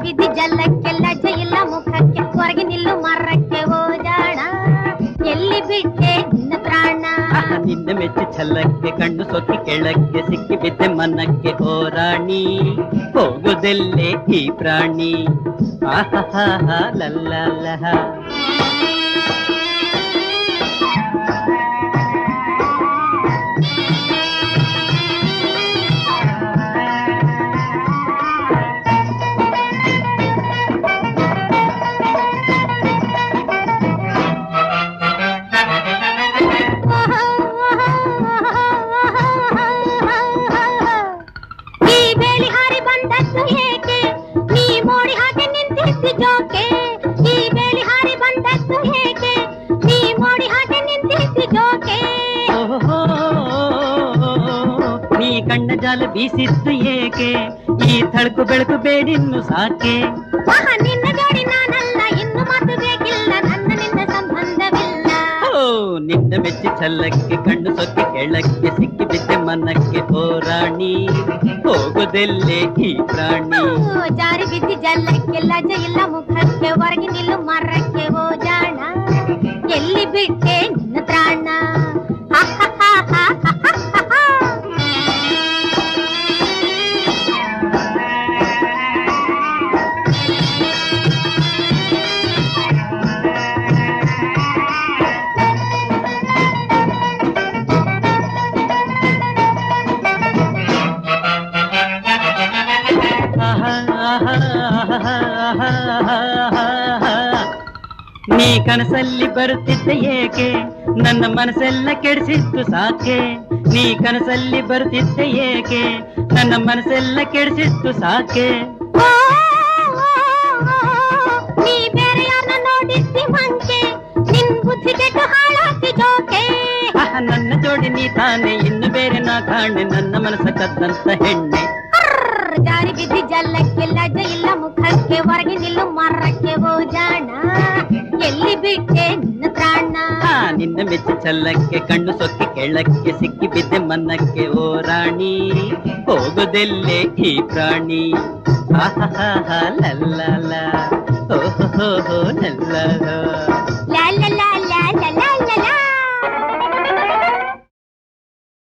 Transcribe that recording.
ಬಿದ್ದಿ ಜಲ್ಲಕ್ಕೆ ಲಜ್ಜೆ ಇಲ್ಲ ಮುಖಕ್ಕೆ ಹೊರಗೆ ನಿಲ್ಲು ಮರಕ್ಕೆ ಓ ಜಾಣ ಎಲ್ಲಿ ಬಿಟ್ಟೆ ನಿನ್ನ ಪ್ರಾಣ ಆಹ, ನಿನ್ನ ಮೆಚ್ಚಿ ಛಲಕ್ಕೆ ಕಣ್ಣು ಸೊಕ್ಕಿ ಕೆಳಕ್ಕೆ ಸಿಕ್ಕಿ ಬಿದ್ದೆ ಮನಕ್ಕೆ ಓ ರಾಣಿ ಹೋಗುದೆಲ್ಲೇ ಈ ಪ್ರಾಣಿ ಆಹಾ ಲಲ್ಲಹ ಈ ಬೇಲಿ ಹಾರಿ ಬಂದದ್ದು ಏಕೆ ನೀ ಮೋಡಿ ಹಾಗೆ ನಿಂತಿದ್ದು ಜೋಕೆ ಈ ಬೇಲಿ ಹಾರಿ ಬಂದದ್ದು ಏಕೆ ನೀ ಮೋಡಿ ಹಾಗೆ ನಿಂತಿದ್ದು ಜೋಕೆ ಓಹೋ, ನೀ ಕಣ್ಣ ಜಾಲ ಬೀಸಿದ್ದು ಏಕೆ ಈ ಥಳಕು ಬೆಳಕು ಬೇಡಿನ್ನು ಸಾಕೆ ಆಹಾ ನಿನ್ನ ಜೋಡಿ ನಾನಲ್ಲ ಇನ್ನು ಮಾತು ಬೇಕಿಲ್ಲ ನನ್ನ ನಿನ್ನ ಸಂಬಂಧವಿಲ್ಲ ಓ ನಿನ್ನ ಮೆಚ್ಚಿ ಛಲಕ್ಕೆ ಕಣ್ಣು ಸೊಕ್ಕಿ ಕೆಳಕ್ಕೆ ಸಿಕ್ಕಿ ಬಿದ್ದೆ ಮನಕ್ಕೆ ಓ ರಾಣಿ ಹೋಗುದೆಲ್ಲೇ ಈ ಪ್ರಾಣಿ ಓ, ಜಾರಿ ಬಿದ್ದಿ ಜಲ್ಲಕ್ಕೆ ಲಜ ಇಲ್ಲ ಮುಖಕ್ಕೆ ಹೊರಗೆ ನಿಲ್ಲು ಮರಕ್ಕೆ ಓ ಜಾಣ ಎಲ್ಲಿ ಬಿಟ್ಟೆ ನಿನ್ನ ತ್ರಾಣ ಆಹಾ, ಆಹಾ, ಆಹಾ, ಆಹಾ, ಆಹಾ. ನೀ ಕನಸಲ್ಲಿ ಬರುತ್ತಿದ್ದ ಏಕೆ ನನ್ನ ಮನಸ್ಸೆಲ್ಲ ಕೆಡಿಸಿತ್ತು ಸಾಕೆ ನೀ ಕನಸಲ್ಲಿ ಬರುತ್ತಿದ್ದ ಏಕೆ ನನ್ನ ಮನಸ್ಸೆಲ್ಲ ಕೆಡಿಸಿತ್ತು ಸಾಕೆ ಓ, ನೀ ಬೇರೆ ಯಾರನ್ನ ನೋಡಿದ್ದಿ ಮಂಕೆ ನಿನ್ ಬುದ್ಧಿ ಕೆಟ್ಟು ಹಾಳಾಗಿ ಜೋಕೆ ಆಹ, ನನ್ನ ಜೋಡಿ ನೀ ತಾನೆ ಇನ್ನು ಬೇರೆ ನಾ ಕಾಣೆ ನನ್ನ ಮನಸ್ಸ ಕದ್ದಂತ ಹೆಣ್ಣೆ ಅರ್ರ್, ಜಾರಿ ಬಿದ್ದಿ ಜಲ್ಲಕ್ಕೆ ಲಜ ಇಲ್ಲ ಮುಖಕ್ಕೆ ಹೊರಗೆ ನಿಲ್ಲು ಮರಕ್ಕೆ ಓ ಜಾಣ ಎಲ್ಲಿ ಬಿಟ್ಟೆ ನಿನ್ನ ತ್ರಾಣ ಆ, ನಿನ್ನ ಮೆಚ್ಚಿ ಚಲ್ಲಕ್ಕೆ ಕಣ್ಣು ಸೊಕ್ಕಿ ಕೆಳಕ್ಕೆ ಸಿಕ್ಕಿ ಬಿದ್ದೆ ಮನ್ನಕ್ಕೆ ಓ ರಾಣಿ ಹೋಗುದೆಲ್ಲೇ ಈ ಪ್ರಾಣಿ ಆಹಾ ಲಲ್ಲ ಓಹೋ ಲಲ್ಲ ಲಾ ಲಾ ಲಾ